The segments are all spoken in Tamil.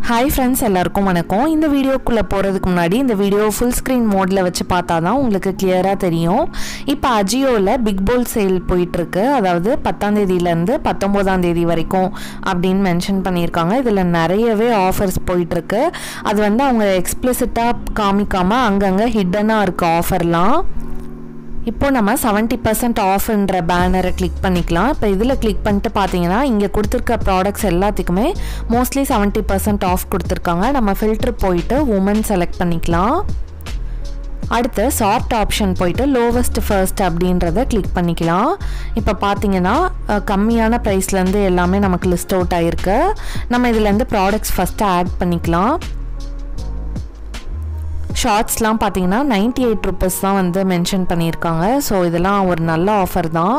ஹாய் ஃப்ரெண்ட்ஸ் எல்லாருக்கும் வணக்கம் இந்த வீடியோக்குள்ளே போகிறதுக்கு முன்னாடி இந்த வீடியோ ஃபுல் ஸ்க்ரீன் மோடில் வச்சு பார்த்தா தான் உங்களுக்கு கிளியராக தெரியும் இப்போ அஜியோவில் பிக் போல் சேல் போயிட்டுருக்கு அதாவது பத்தாம் தேதியிலேருந்து பத்தொம்போதாம் தேதி வரைக்கும் அப்படின்னு மென்ஷன் பண்ணியிருக்காங்க இதில் நிறையவே ஆஃபர்ஸ் போயிட்டுருக்கு அது வந்து அவங்க எக்ஸ்பிளிசிட்டாக காமிக்காமல் அங்கங்கே ஹிட்டனாக இருக்குது ஆஃபர்லாம் இப்போ நம்ம செவன்ட்டி பர்சன்ட் ஆஃப்ன்ற பேனரை கிளிக் பண்ணிக்கலாம் இப்போ இதில் கிளிக் பண்ணிட்டு பார்த்தீங்கன்னா இங்கே கொடுத்துருக்க ப்ராடக்ட்ஸ் எல்லாத்துக்குமே மோஸ்ட்லி செவன்ட்டி பர்சன்ட் ஆஃப் கொடுத்துருக்காங்க நம்ம ஃபில்டர் போயிட்டு உமன் செலக்ட் பண்ணிக்கலாம் அடுத்து சாஃப்ட் ஆப்ஷன் போயிட்டு லோவஸ்ட் ஃபர்ஸ்ட் அப்படின்றத கிளிக் பண்ணிக்கலாம் இப்போ பார்த்தீங்கன்னா அஹ், கம்மியான ப்ரைஸ்லேருந்து எல்லாமே நமக்கு லிஸ்ட் அவுட் ஆகிருக்கு நம்ம இதுலேருந்து ப்ராடக்ட்ஸ் ஃபஸ்ட்டு ஆட் பண்ணிக்கலாம் ஷார்ட்ஸ்லாம் பார்த்தீங்கன்னா நைன்டி எயிட் ருபீஸ் தான் வந்து மென்ஷன் பண்ணியிருக்காங்க ஸோ இதெல்லாம் ஒரு நல்ல ஆஃபர் தான்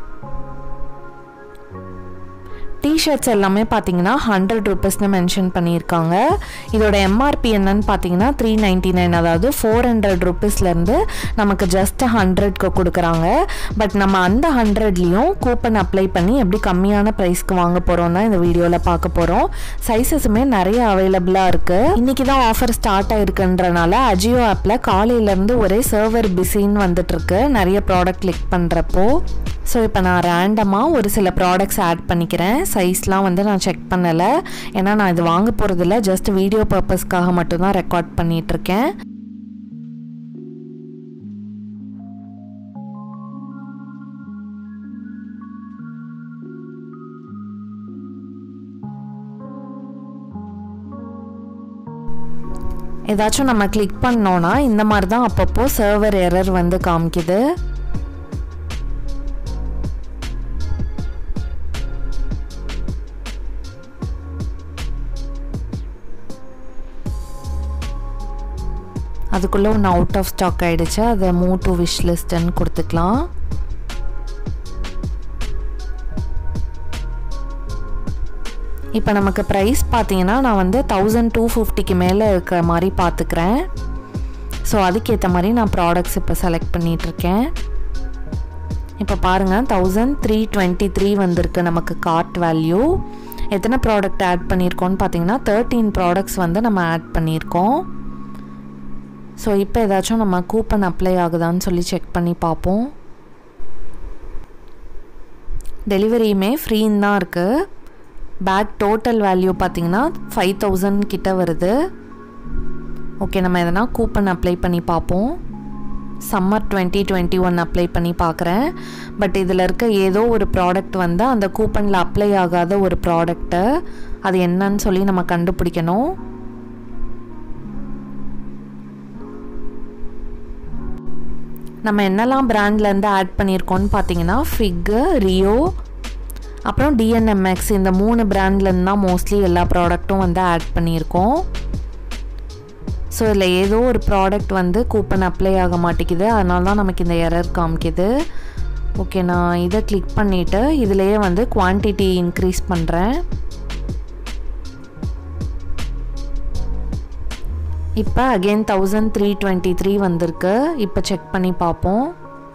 டிஷர்ட்ஸ் எல்லாமே பார்த்தீங்கன்னா ஹண்ட்ரட் ருபீஸ்னு மென்ஷன் பண்ணியிருக்காங்க இதோட எம்ஆர்பி என்னன்னு பார்த்தீங்கன்னா த்ரீ நைன்டி நைன் அதாவது ஃபோர் ஹண்ட்ரட் ருபீஸ்லேருந்து நமக்கு ஜஸ்ட் ஹண்ட்ரட்க்கு கொடுக்குறாங்க பட் நம்ம அந்த ஹண்ட்ரட்லேயும் கூப்பன் அப்ளை பண்ணி எப்படி கம்மியான ப்ரைஸ்க்கு வாங்க போகிறோம் தான் இந்த வீடியோவில் பார்க்க போகிறோம் சைஸஸுமே நிறைய அவைலபிளாக இருக்குது இன்றைக்கி தான் ஆஃபர் ஸ்டார்ட் ஆயிருக்குன்றனால அஜியோ ஆப்பில் காலையிலேருந்து ஒரே சர்வர் பிஸின்னு வந்துட்டுருக்கு நிறைய ப்ராடக்ட் கிளிக் பண்ணுறப்போ ஸோ இப்போ நான் ரேண்டமாக ஒரு சில ப்ராடக்ட்ஸ் ஆட் பண்ணிக்கிறேன் சைஸ்லாம் வந்து நான் செக் பண்ணலை ஏன்னா நான் இது வாங்க போகிறதில்ல ஜஸ்ட் வீடியோ பர்பஸ்க்காக மட்டும்தான் ரெக்கார்ட் பண்ணிகிட்ருக்கேன் ஏதாச்சும் நம்ம கிளிக் பண்ணோன்னா இந்த மாதிரி தான் அப்பப்போ சர்வர் எரர் வந்து காமிக்குது அதுக்குள்ளே ஒன்று அவுட் ஆஃப் ஸ்டாக் ஆகிடுச்சு அதை மூவ் டு விஷ் லிஸ்ட்டுன்னு கொடுத்துக்கலாம் இப்போ நமக்கு ப்ரைஸ் பார்த்தீங்கன்னா நான் வந்து தௌசண்ட் டூ ஃபிஃப்டிக்கு மேலே இருக்கிற மாதிரி பார்த்துக்கிறேன் ஸோ அதுக்கேற்ற மாதிரி நான் ப்ராடக்ட்ஸ் இப்போ செலக்ட் பண்ணிகிட்ருக்கேன் இப்போ பாருங்கள் தௌசண்ட் த்ரீ டுவெண்ட்டி த்ரீ வந்திருக்கு நமக்கு கார்ட் வேல்யூ எத்தனை ப்ராடக்ட் ஆட் பண்ணியிருக்கோன்னு பார்த்தீங்கன்னா தேர்ட்டீன் ப்ராடக்ட்ஸ் வந்து நம்ம ஆட் பண்ணியிருக்கோம் ஸோ இப்போ ஏதாச்சும் நம்ம கூப்பன் அப்ளை ஆகுதான்னு சொல்லி செக் பண்ணி பார்ப்போம் டெலிவரியுமே ஃப்ரீன்னு தான் இருக்குது பேக் டோட்டல் வேல்யூ பார்த்தீங்கன்னா ஃபைவ் தௌசண்ட் கிட்ட வருது ஓகே நம்ம எதனா கூப்பன் அப்ளை பண்ணி பார்ப்போம் summer twenty twenty one apply பண்ணி பார்க்குறேன் பட் இதில் இருக்க ஏதோ ஒரு ப்ராடக்ட் வந்து அந்த கூப்பனில் அப்ளை ஆகாத ஒரு ப்ராடக்ட்டு அது என்னன்னு சொல்லி நம்ம கண்டுபிடிக்கணும் நம்ம என்னெல்லாம் பிராண்ட்லேருந்து ஆட் பண்ணியிருக்கோம்னு பார்த்தீங்கன்னா ஃபிக்கு ரியோ அப்புறம் டிஎன்எம்எக்ஸ் இந்த மூணு பிராண்ட்லேருந்து தான் மோஸ்ட்லி எல்லா ப்ராடக்ட்டும் வந்து ஆட் பண்ணியிருக்கோம் ஸோ இதில் ஏதோ ஒரு ப்ராடக்ட் வந்து கூப்பன் அப்ளை ஆக மாட்டேங்குது அதனால தான் நமக்கு இந்த எரர் காமிக்குது ஓகே நான் இதை கிளிக் பண்ணிவிட்டு இதிலையே வந்து குவான்டிட்டி இன்க்ரீஸ் பண்ணுறேன் இப்போ again thousand three twenty three வந்திருக்கு இப்போ செக் பண்ணி பார்ப்போம்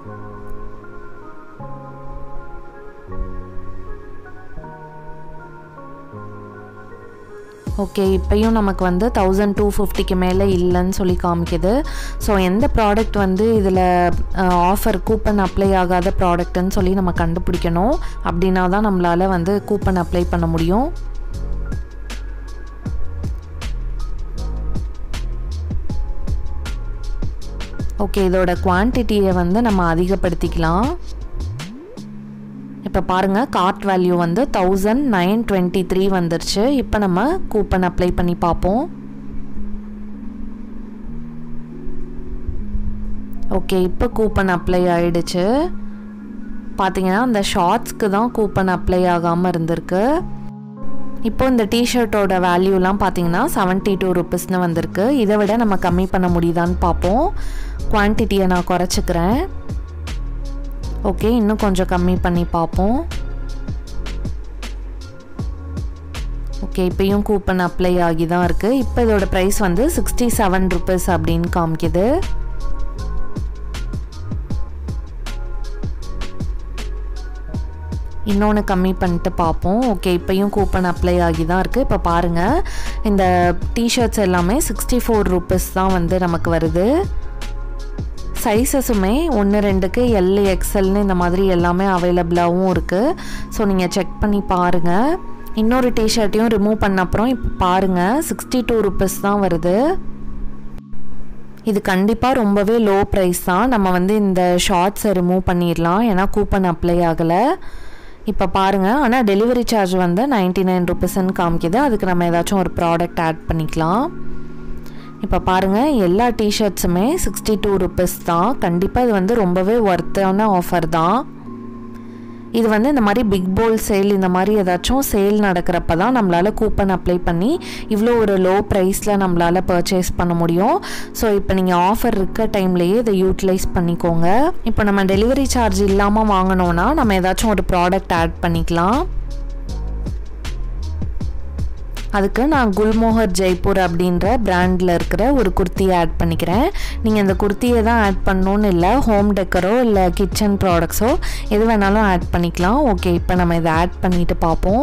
ஓகே இப்போயும் நமக்கு வந்து தௌசண்ட் டூ ஃபிஃப்டிக்கு மேலே இல்லைன்னு சொல்லி காமிக்குது ஸோ எந்த ப்ராடக்ட் வந்து இதில் ஆஃபர் கூப்பன் அப்ளை ஆகாத ப்ராடக்ட்டுன்னு சொல்லி நம்ம கண்டுபிடிக்கணும் அப்படின்னா தான் நம்மளால் வந்து கூப்பன் அப்ளை பண்ண முடியும் ஓகே இதோட குவான்டிட்டியை வந்து நம்ம அதிகப்படுத்திக்கலாம் இப்போ பாருங்கள் கார்ட் வேல்யூ வந்து தௌசண்ட் நைன் டுவெண்ட்டி த்ரீ வந்துருச்சு இப்போ நம்ம கூப்பன் அப்ளை பண்ணி பார்ப்போம் ஓகே இப்போ கூப்பன் அப்ளை ஆயிடுச்சு பார்த்தீங்கன்னா அந்த ஷார்ட்ஸ்க்கு தான் கூப்பன் அப்ளை ஆகாமல் இருந்திருக்கு இப்போ இந்த டிஷர்ட்டோட வேல்யூலாம் பார்த்தீங்கன்னா செவன்ட்டி டூ ருபீஸ்னு வந்திருக்கு இதை விட நம்ம கம்மி பண்ண முடியுதான்னு பார்ப்போம் குவான்டிட்டியை நான் குறைச்சிக்கிறேன் ஓகே இன்னும் கொஞ்சம் கம்மி பண்ணி பார்ப்போம் ஓகே இப்போயும் கூப்பன் அப்ளை ஆகி தான் இருக்குது இப்போ இதோட ப்ரைஸ் வந்து சிக்ஸ்டி செவன் ருபீஸ் அப்படின்னு காமிக்குது இன்னொன்று கம்மி பண்ணிட்டு பார்ப்போம் ஓகே இப்போயும் கூப்பன் அப்ளை ஆகி தான் இருக்குது இப்போ பாருங்கள் இந்த டிஷர்ட்ஸ் எல்லாமே சிக்ஸ்டி ஃபோர் ருபீஸ் தான் வந்து நமக்கு வருது சைஸஸுமே ஒன்று ரெண்டுக்கு எல் எக்ஸ்எல்னு இந்த மாதிரி எல்லாமே அவைலபிளாகவும் இருக்குது ஸோ நீங்கள் செக் பண்ணி பாருங்கள் இன்னொரு டிஷர்ட்டையும் ரிமூவ் பண்ண அப்புறம் இப்போ பாருங்கள் சிக்ஸ்டி டூ ருபீஸ் தான் வருது இது கண்டிப்பாக ரொம்பவே லோ ப்ரைஸ் தான் நம்ம வந்து இந்த ஷார்ட்ஸை ரிமூவ் பண்ணிடலாம் ஏன்னா கூப்பன் அப்ளை ஆகலை இப்போ பாருங்கள் ஆனால் டெலிவரி சார்ஜ் வந்து நைன்ட்டி நைன் ருபீஸ்ன்னு காமிக்குது அதுக்கு நம்ம ஏதாச்சும் ஒரு ப்ராடக்ட் ஆட் பண்ணிக்கலாம் இப்போ பாருங்கள் எல்லா டிஷர்ட்ஸுமே சிக்ஸ்டி டூ ருபீஸ் தான் கண்டிப்பாக இது வந்து ரொம்பவே ஒர்த்தான ஆஃபர் தான் இது வந்து இந்த மாதிரி பிக் போல் சேல் இந்த மாதிரி ஏதாச்சும் சேல் நடக்கிறப்ப தான் நம்மளால் கூப்பன் அப்ளை பண்ணி இவ்வளோ ஒரு லோ ப்ரைஸில் நம்மளால் பர்ச்சேஸ் பண்ண முடியும் ஸோ இப்போ நீங்கள் ஆஃபர் இருக்க டைம்லேயே இதை யூட்டிலைஸ் பண்ணிக்கோங்க இப்போ நம்ம டெலிவரி சார்ஜ் இல்லாமல் வாங்கினோன்னா நம்ம ஏதாச்சும் ஒரு ப்ராடக்ட் ஆட் பண்ணிக்கலாம் அதுக்கு நான் குல்மோகர் ஜெய்ப்பூர் அப்படின்ற பிராண்டில் இருக்கிற ஒரு குர்த்தியை ஆட் பண்ணிக்கிறேன் நீங்கள் இந்த குர்த்தியை தான் ஆட் பண்ணணுன்னு இல்லை ஹோம் டெக்கரோ இல்லை கிச்சன் ப்ராடக்ட்ஸோ எது வேணாலும் ஆட் பண்ணிக்கலாம் ஓகே இப்போ நம்ம இதை ஆட் பண்ணிவிட்டு பார்ப்போம்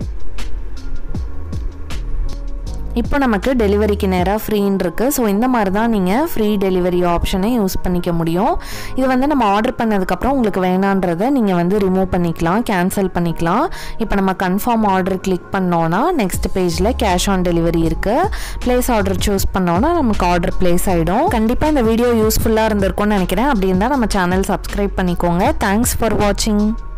இப்போ நமக்கு டெலிவரிக்கு நேராக ஃப்ரீன்னு இருக்குது ஸோ இந்த மாதிரி தான் நீங்கள் ஃப்ரீ டெலிவரி ஆப்ஷனை யூஸ் பண்ணிக்க முடியும் இது வந்து நம்ம ஆர்டர் பண்ணதுக்கப்புறம் உங்களுக்கு வேணான்றதை நீங்கள் வந்து ரிமூவ் பண்ணிக்கலாம் கேன்சல் பண்ணிக்கலாம் இப்போ நம்ம கன்ஃபார்ம் ஆர்டர் கிளிக் பண்ணோன்னா நெக்ஸ்ட் பேஜில் கேஷ் ஆன் டெலிவரி இருக்குது ப்ளேஸ் ஆர்டர் சூஸ் பண்ணோன்னா நமக்கு ஆர்டர் ப்ளேஸ் ஆகிடும் கண்டிப்பாக இந்த வீடியோ யூஸ்ஃபுல்லாக இருந்திருக்கும்னு நினைக்கிறேன் அப்படி இருந்தால் நம்ம சேனல் சப்ஸ்கிரைப் பண்ணிக்கோங்க தேங்க்ஸ் ஃபார் வாட்சிங்